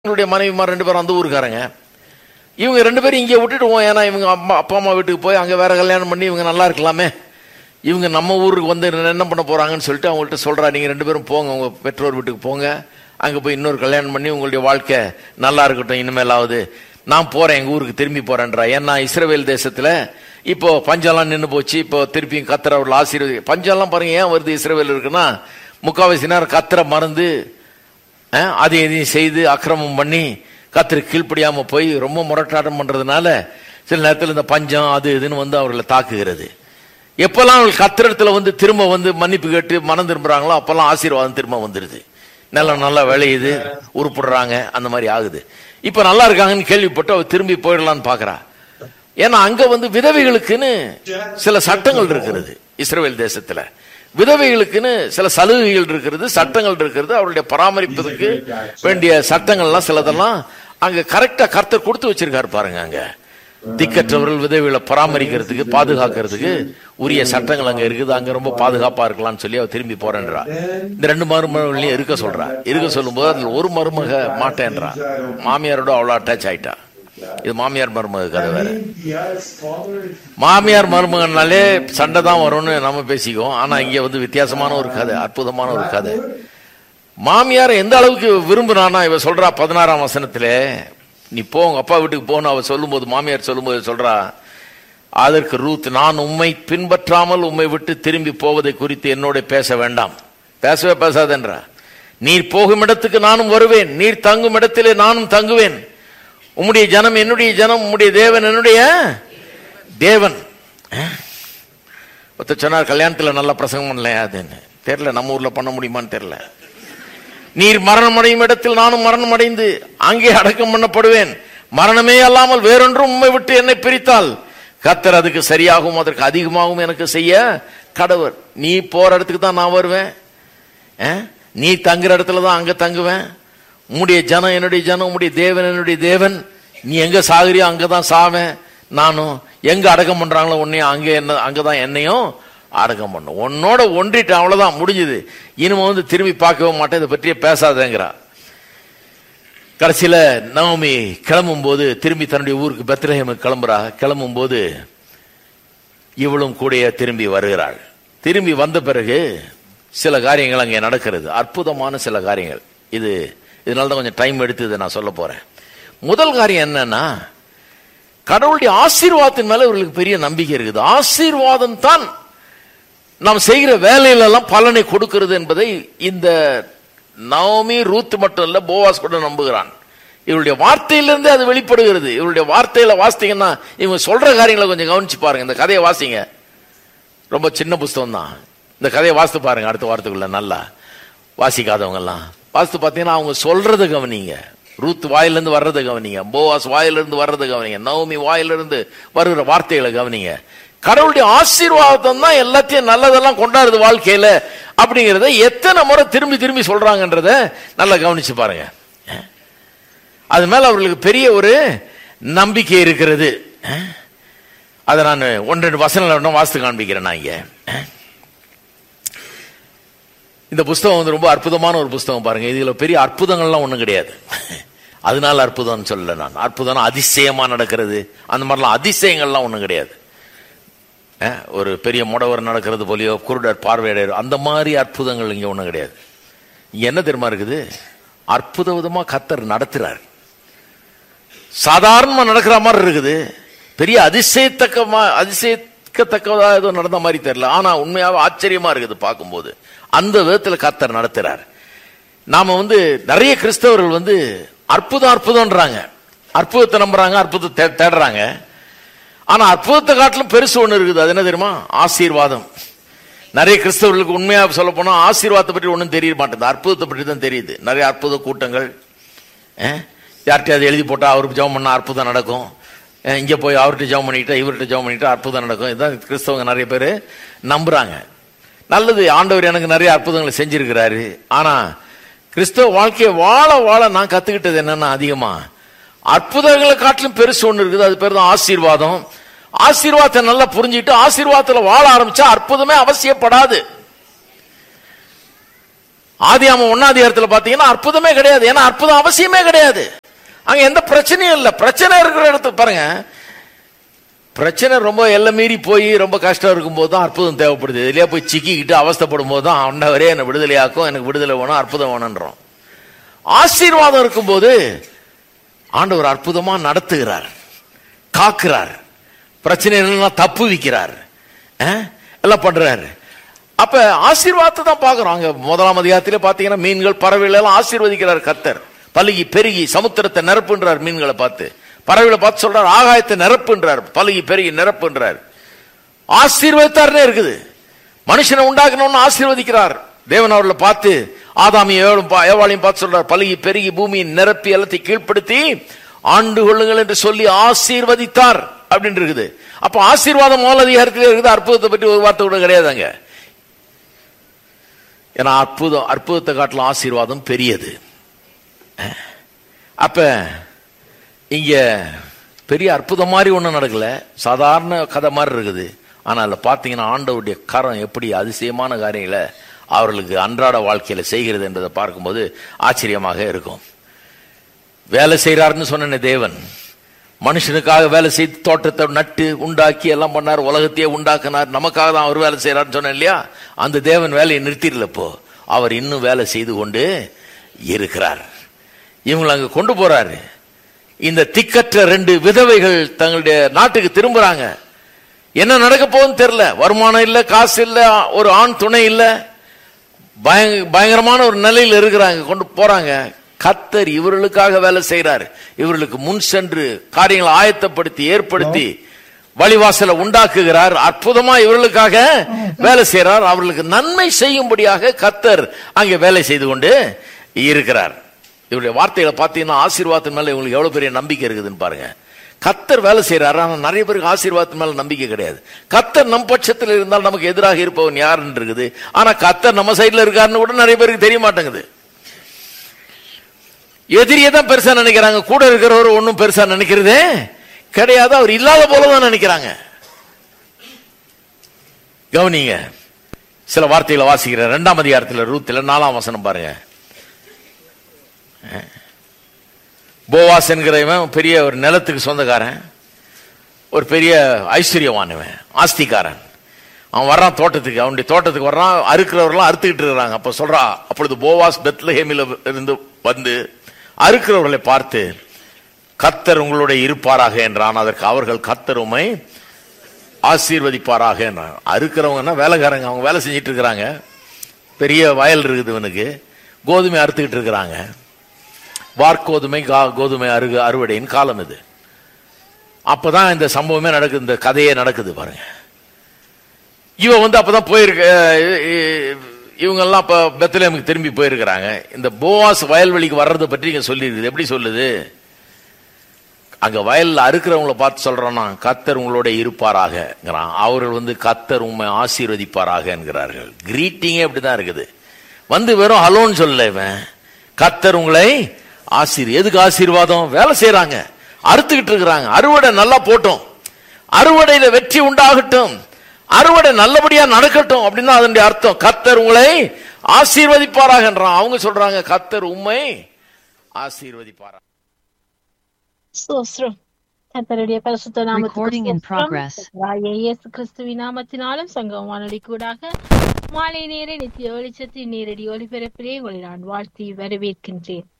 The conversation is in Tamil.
இவங்களுடைய மனைவிமார் ரெண்டு பேரும் அந்த ஊருக்காரங்க இவங்க ரெண்டு பேரும் இங்கே விட்டுடுவோம் ஏன்னா இவங்க அம்மா அப்பா அம்மா வீட்டுக்கு போய் அங்கே வேற கல்யாணம் பண்ணி இவங்க நல்லா இருக்கலாமே இவங்க நம்ம ஊருக்கு வந்து என்ன பண்ண போறாங்கன்னு சொல்லிட்டு அவங்கள்ட்ட சொல்றா நீங்க ரெண்டு பேரும் போங்க உங்க பெற்றோர் வீட்டுக்கு போங்க அங்க போய் இன்னொரு கல்யாணம் பண்ணி உங்களுடைய வாழ்க்கை நல்லா இருக்கட்டும் இனிமேலாவது நான் போறேன் எங்க ஊருக்கு திரும்பி போறேன்றா ஏன்னா இஸ்ரேல் தேசத்துல இப்போ பஞ்சம்லாம் நின்று போச்சு இப்போ திருப்பியும் கத்திர அவர்கள் ஆசீர்வதி பஞ்சம்லாம் பாருங்க ஏன் வருது இஸ்ரேல் இருக்குன்னா முக்காவாசி நேரம் கத்திர மறந்து அஹ், அதை இதையும் செய்து அக்கிரமம் பண்ணி கத்திர கீழ்ப்படியாம போய் ரொம்ப முரட்டாட்டம் பண்றதுனால சில நேரத்தில் இந்த பஞ்சம் அது இதுன்னு வந்து அவர்களை தாக்குகிறது எப்பெல்லாம் அவர்கள் கத்திரத்துல வந்து திரும்ப வந்து மன்னிப்பு கேட்டு மனம் திரும்புறாங்களோ அப்பெல்லாம் ஆசீர்வாதம் திரும்ப வந்துடுது நிலம் நல்லா விளையுது உருப்பிடுறாங்க அந்த மாதிரி ஆகுது இப்ப நல்லா இருக்காங்கன்னு கேள்விப்பட்டு அவ திரும்பி போயிடலான்னு பாக்குறா ஏன்னா அங்க வந்து விதவைகளுக்குன்னு சில சட்டங்கள் இருக்கிறது இஸ்ரேல் தேசத்துல விதவைகளுக்குன்னு சில சலுகைகள் இருக்கிறது சட்டங்கள் இருக்கிறது அவருடைய பராமரிப்பதற்கு வேண்டிய சட்டங்கள்லாம் சிலதெல்லாம் அங்க கரெக்டா கர்த்தர் கொடுத்து வச்சிருக்காரு பாருங்க அங்க திக்கற்றவர்கள் விதவைகளை பராமரிக்கிறதுக்கு பாதுகாக்கிறதுக்கு உரிய சட்டங்கள் அங்க இருக்குது அங்க ரொம்ப பாதுகாப்பா இருக்கலாம்னு சொல்லி அவ திரும்பி போறேன்றா இந்த ரெண்டு மருமகளையும் இருக்க சொல்றா இருக்க சொல்லும்போது அதுல ஒரு மருமக மாட்டேன்றா மாமியாரோட அவ்வளவு அட்டாச் ஆயிட்டா இது மாமியார் மருமக கதை வேற Yes, Father. மாமியார் மருமகனாலே சண்டை தான் வரும்னு நம்ம பேசிக்குவோம் ஆனா இங்க வந்து வித்தியாசமான ஒரு கதை அற்புதமான ஒரு கதை மாமியார் எந்த அளவுக்கு விரும்புனானா இவ சொல்றா பதினாறாம் வசனத்துல நீ போ உங்க அப்பா வீட்டுக்கு போன்னு அவ சொல்லும்போது மாமியார் சொல்லும்போது சொல்றா அதற்கு ரூத் நான் உம்மை பின்பற்றாமல் உம்மை விட்டு திரும்பி போவதை குறித்து என்னோட பேச வேண்டாம் பேசவே பேசாதென்றா நீர் போகும் இடத்துக்கு நானும் வருவேன் நீர் தங்கும் இடத்திலே நானும் தங்குவேன் உம்முடைய ஜனம் என்னுடைய ஜனம் உம்முடைய தேவன் என்னுடைய தேவன் அஹ். ஒருத்தர் சொன்னார் கல்யாணத்துல நல்லா பிரசங்கம் பண்ணலையா அதுன்னு தெரியல நம்ம ஊர்ல பண்ண முடியுமான்னு தெரியல நீர் மரணம் அடையும் இடத்தில் நானும் மரணம் அடைந்து அங்கே அடக்கம் பண்ணப்படுவேன் மரணமே அல்லாமல் வேறொன்றும் உண்மை விட்டு என்னை பிரித்தால் கத்தர் அதுக்கு சரியாகவும் அதற்கு அதிகமாகவும் எனக்கு செய்ய கடவர் நீ போற இடத்துக்கு தான் நான் வருவேன் அஹ்? நீ தங்குற இடத்துல தான் அங்க தங்குவேன் உம்முடைய ஜனம் என்னுடைய ஜனம் உம்முடைய தேவன் என்னுடைய தேவன் நீ எங்க சாகுறியோ அங்கதான் சாவேன் நானும் எங்க அடக்கம் பண்றாங்களோ உன்னையும் அங்க என்ன அங்கதான் என்னையும் அடக்கம் பண்ணும் உன்னோட ஒன்றிட்டு அவ்வளவுதான் முடிஞ்சது இனிமே வந்து திரும்பி பார்க்கவே மாட்டேன் இதை பற்றியே பேசாதேங்கிறா கடைசியில நவமி கிளம்பும் போது திரும்பி தன்னுடைய ஊருக்கு பெத்லஹேமுக்கு கிளம்புறா கிளம்பும் போது இவளும் கூடயே திரும்பி வருகிறாள் திரும்பி வந்த பிறகு சில காரியங்கள் அங்கே நடக்கிறது அற்புதமான சில காரியங்கள் இது இதனால தான் கொஞ்சம் டைம் எடுத்து இதை நான் சொல்ல போறேன் முதல் காரியம் என்னன்னா கடவுளுடைய ஆசீர்வாதத்தின் மேல இவர்களுக்கு பெரிய நம்பிக்கை இருக்குது ஆசீர்வாதம் தான் நாம் செய்கிற வேலையிலெல்லாம் பலனை கொடுக்கிறது என்பதை இந்த நவமி ரூத் மட்டும் இல்ல போவாஸ் கூட நம்புகிறான் இவருடைய வார்த்தையிலிருந்தே அது வெளிப்படுகிறது இவருடைய வார்த்தையில வாசித்தீங்கன்னா இவங்க சொல்ற காரியங்களை கொஞ்சம் கவனிச்சு பாருங்க இந்த கதையை வாசிங்க ரொம்ப சின்ன புஸ்தகம் தான் இந்த கதையை வாசித்து பாருங்க அடுத்த வாரத்துக்குள்ள நல்லா வாசிக்காதவங்க எல்லாம் வாசித்து பார்த்தீங்கன்னா அவங்க சொல்றதை கவனிங்க ரூத் வாயிலிருந்து வர்றதை கவனிங்க போவாஸ் வாயிலிருந்து வர்றதை கவனிங்க நவமி வாயிலிருந்து வருகிற வார்த்தைகளை கவனிங்க கடவுளுடைய ஆசீர்வாதம் தான் எல்லாத்தையும் நல்லதெல்லாம் கொண்டாடுது வாழ்க்கையில அப்படிங்கறத எத்தனை முறை திரும்பி திரும்பி சொல்றாங்கன்றத நல்லா கவனிச்சு பாருங்க அது மேல அவர்களுக்கு பெரிய ஒரு நம்பிக்கை இருக்கிறது அதை நான் ஒன்று ரெண்டு வசனங்கள் வாசித்து காண்பிக்கிறேன் நான் இங்க இந்த புஸ்தகம் வந்து ரொம்ப அற்புதமான ஒரு புஸ்தகம் பாருங்க இதுல பெரிய அற்புதங்கள்லாம் ஒண்ணும் கிடையாது அதனால அற்புதம்னு சொல்லல நான் அற்புதம் அதிசயமா நடக்கிறது அந்த மாதிரிலாம் அதிசயங்கள்லாம் ஒண்ணும் கிடையாது அஹ், ஒரு பெரிய முடவர் நடக்கிறது போலியோ குருடர் பார்வையடையர் அந்த மாதிரி அற்புதங்கள் இங்க ஒண்ணும் கிடையாது இங்க என்ன தெரியுமா இருக்குது அற்புத விதமா கத்தர் நடத்துறார் சாதாரணமா நடக்கிற மாதிரி இருக்குது பெரிய அதிசயத்தக்கமா அதிசயிக்கத்தக்கதா ஏதோ நடந்த மாதிரி தெரியல ஆனா உண்மையாவே ஆச்சரியமா இருக்குது பார்க்கும்போது அந்த விதத்துல கத்தர் நடத்துறார் நாம வந்து நிறைய கிறிஸ்தவர்கள் வந்து அற்புதம் அற்புதம்ன்றாங்க அற்புதத்தை நம்புறாங்க அற்புதத்தை தே- தேடுறாங்க ஆனா அற்புதத்தை காட்டிலும் பெருசு ஒண்ணு இருக்குது அது என்ன தெரியுமா ஆசீர்வாதம் நிறைய கிறிஸ்தவர்களுக்கு உண்மையா சொல்ல போனா ஆசீர்வாதத்தை பற்றி ஒன்றும் தெரிய மாட்டேங்குது அற்புதத்தை பற்றி தான் தெரியுது நிறைய அற்புத கூட்டங்கள் அஹ், யார்கிட்டயாவது எழுதி போட்டா அவருக்கு ஜெபம் பண்ணா அற்புதம் நடக்கும் அஹ், இங்க போய் அவர்கிட்ட ஜெபம் பண்ணிட்டா இவர்கிட்ட ஜெபம் பண்ணிட்டா அற்புதம் நடக்கும் இதுதான் கிறிஸ்தவங்க நிறைய பேர் நம்புறாங்க நல்லது ஆண்டவர் எனக்கு நிறைய அற்புதங்களை செஞ்சிருக்கிறாரு ஆனா கிறிஸ்தவ வாழ்க்கையை வாழ வாழ நான் கத்துக்கிட்டது என்னன்னா அதிகமா அற்புதங்களை காட்டிலும் பெருசு ஒண்ணு இருக்குது அது பேர் தான் ஆசீர்வாதம் ஆசீர்வாதத்தை நல்லா புரிஞ்சுக்கிட்டு ஆசீர்வாதத்துல வாழ ஆரம்பிச்சா அற்புதமே அவசியப்படாது ஆதியாம ஒன்னாதிகாரத்துல பாத்தீங்கன்னா அற்புதமே கிடையாது ஏன்னா அற்புதம் அவசியமே கிடையாது அங்க எந்த பிரச்சனையும் இல்ல பிரச்சனை இருக்கிற இடத்துக்கு பாருங்க பிரச்சனை ரொம்ப எல்லை மீறி போய் ரொம்ப கஷ்டம் இருக்கும்போது தான் அற்புதம் தேவைப்படுது இதுலயே போய் சிக்கிக்கிட்டு அவஸ்தைப்படும் போது தான் ஆண்டவரே என்னை விடுதலையாக்கும் எனக்கு விடுதலை வேணும் அற்புதம் வேணுன்றோம் ஆசீர்வாதம் இருக்கும்போது ஆண்டவர் அற்புதமா நடத்துகிறார் காக்குறார் பிரச்சனைகள்லாம் தப்பு வைக்கிறார் அஹ், எல்லாம் பண்றாரு அப்ப ஆசீர்வாதத்தை தான் பார்க்கிறோம் அங்க முதலாம் அதிகாரத்திலே பாத்தீங்கன்னா மீன்கள் பறவைகள் எல்லாம் ஆசீர்வதிக்கிறார் கத்தர் பலுகி பெருகி சமுத்திரத்தை நிரப்புன்றார் மீன்களை பார்த்து பறவைகளை பார்த்து சொல்றார் ஆகாயத்தை நிரப்புன்றார் பலுகி பெருகி நிரப்புன்றார் ஆசீர்வதித்தார்னே இருக்குது மனுஷனை உண்டாக்கணும்னு ஆசீர்வதிக்கிறார் தேவன் அவர்களை பார்த்து ஆதாமி ஏவாளையும் பார்த்து சொல்றார் பலுகி பெருகி பூமியை நிரப்பி எல்லாத்தையும் கீழ்ப்படுத்தி ஆண்டு கொள்ளுங்கள் என்று சொல்லி ஆசீர்வதித்தார் அப்படின்னு இருக்குது அப்ப ஆசீர்வாதம் முதல் அதிகாரத்திலே இருக்குது அற்புதத்தை பற்றி ஒரு வார்த்தை கூட கிடையாதுங்க ஏன்னா அற்புதம் அற்புதத்தை காட்டிலும் ஆசீர்வாதம் பெரியது அப்ப இங்க பெரிய அற்புதம் மாதிரி ஒண்ணும் நடக்கல சாதாரண கதை மாதிரி இருக்குது ஆனா அதுல பாத்தீங்கன்னா ஆண்டவருடைய கரம் எப்படி அதிசயமான காரியங்களை அவர்களுக்கு அன்றாட வாழ்க்கையில செய்கிறது என்றதை பார்க்கும்போது ஆச்சரியமாக இருக்கும் வேலை செய்யறாருன்னு சொன்ன தேவன் மனுஷனுக்காக வேலை செய்து தோட்டத்தை நட்டு உண்டாக்கி எல்லாம் பண்ணார் உலகத்தையே உண்டாக்குனார் நமக்காக தான் அவர் வேலை செய்யறாருன்னு சொன்னேன் இல்லையா அந்த தேவன் வேலையை நிறுத்திடல இப்போ அவர் இன்னும் வேலை செய்து கொண்டு இருக்கிறார் இவங்களை அங்க கொண்டு போறாரு இந்த திக்கற்ற ரெண்டு விதவைகள் தங்களுடைய நாட்டுக்கு திரும்புறாங்க என்ன நடக்க போகுதுன்னு தெரியல வருமானம் இல்ல காசு இல்ல ஒரு ஆண் துணை இல்ல பயங்க- பயங்கரமான ஒரு நிலையில் இருக்கிறாங்க கொண்டு போறாங்க கத்தர் இவர்களுக்காக வேலை செய்றார் இவர்களுக்கு முன் சென்று காரியங்களை ஆயத்தப்படுத்தி ஏற்படுத்தி வழிவாசலை உண்டாக்குகிறார் அற்புதமா இவர்களுக்காக வேலை செய்றார் அவர்களுக்கு நன்மை செய்யும்படியாக கத்தர் அங்கே வேலை செய்து கொண்டு இருக்கிறார் இவருடைய வார்த்தைகளை பார்த்தீங்கன்னா ஆசீர்வாதத்தின் மேல இவங்களுக்கு எவ்வளவு பெரிய நம்பிக்கை இருக்குதுன்னு பாருங்க கத்தர் வேலை செய்யறாரு ஆனா நிறைய பேருக்கு ஆசீர்வாதத்தின் மேல நம்பிக்கை கிடையாது கத்தர் நம் பட்சத்தில் இருந்தால் நமக்கு எதிராக இருப்பவன் யாருன்னு இருக்குது ஆனா கத்தர் நம்ம சைடுல இருக்காருன்னு கூட நிறைய பேருக்கு தெரிய மாட்டேங்குது எதிரியை தான் பெருசா நினைக்கிறாங்க கூட இருக்கிறவர் ஒன்றும் பெருசா நினைக்கிறதே கிடையாது அவர் இல்லாத போலதான் நினைக்கிறாங்க கவனிங்க சில வார்த்தைகளை வாசிக்கிறேன் ரெண்டாம் அதிகாரத்தில் ரூத்தில் நாலாம் வசனம் பாருங்க போவாஸ் என்கிறவன் பெரிய ஒரு நிலத்துக்கு சொந்தக்காரன் ஒரு பெரிய ஐஸ்வர்யவானவன் ஆஸ்திகாரன் அவன் வர்றான் தோட்டத்துக்கு அவனுடைய தோட்டத்துக்கு வர்றான் அறுக்கிறவரெல்லாம் அறுத்துக்கிட்டு இருக்கிறாங்க அப்ப சொல்றா அப்பொழுது போவாஸ் பெத்லஹேமில இருந்து வந்து அறுக்கிறவர்களை பார்த்து கத்தர் உங்களுடைய இருப்பாராக என்றான் அதற்கு அவர்கள் கத்தர் உம்மை ஆசீர்வதிப்பாராக என்றான் அறுக்கிறவங்கன்னா வேலைக்காரங்க அவங்க வேலை செஞ்சிட்டு இருக்கிறாங்க பெரிய வயல் இருக்குது இவனுக்கு கோதுமை அறுத்துக்கிட்டு இருக்கிறாங்க வார்கோதுமை கா- கோதுமை அருகு அறுவடையின் காலம் இது அப்பதான் இந்த சம்பவமே நடக்குது இந்த கதையே நடக்குது பாருங்க இவன் வந்து அப்பதான் போயிருக்க இவங்க எல்லாம் இப்ப பெத்லஹேமுக்கு திரும்பி போயிருக்கிறாங்க இந்த போவாஸ் வயல்வெளிக்கு வர்றதை பற்றி இங்க சொல்லியிருக்குது எப்படி சொல்லுது அங்க வயல்ல அறுக்கிறவங்கள பார்த்து சொல்றானா கத்தர் உங்களோட இருப்பாராகங்கிறான் அவர்கள் வந்து கத்தர் உண்மை ஆசீர்வதிப்பாராக என்கிறார்கள் கிரீட்டிங்கே அப்படிதான் இருக்குது வந்து வெறும் ஹலோன்னு சொல்லல இவன் கத்தர் உங்களை ஆசீர் எதுக்கு ஆசீர்வாதம் வேலை செய்யறாங்க அறுத்துக்கிட்டு இருக்கிறாங்க அறுவடை நல்லா போட்டோம் அறுவடையில வெற்றி உண்டாகட்டும் அறுவடை நல்லபடியா நடக்கட்டும் அப்படின்னா அதனுடைய அர்த்தம் கத்தர் உங்களை ஆசீர்வதிப்பாராகன்றான் அவங்க சொல்றாங்க கத்தர் உண்மை ஆசீர்வதிப்பாரா ஸ்தோத்திரம் கர்த்தருடைய பரிசுத்த நாமத்துக்கு Recording in ஸ்தோத்திரம். progress. கர்த்தராகிய இயேசு கிறிஸ்துவின் நாமத்தினாலும் சங்கம் வானொலி கூடாக மாலை நேர நித்திய வெளிச்சத்தின் நேரடி ஒளிபரப்பிலே உங்களை நான் வாழ்த்தி வரவேற்கின்றேன்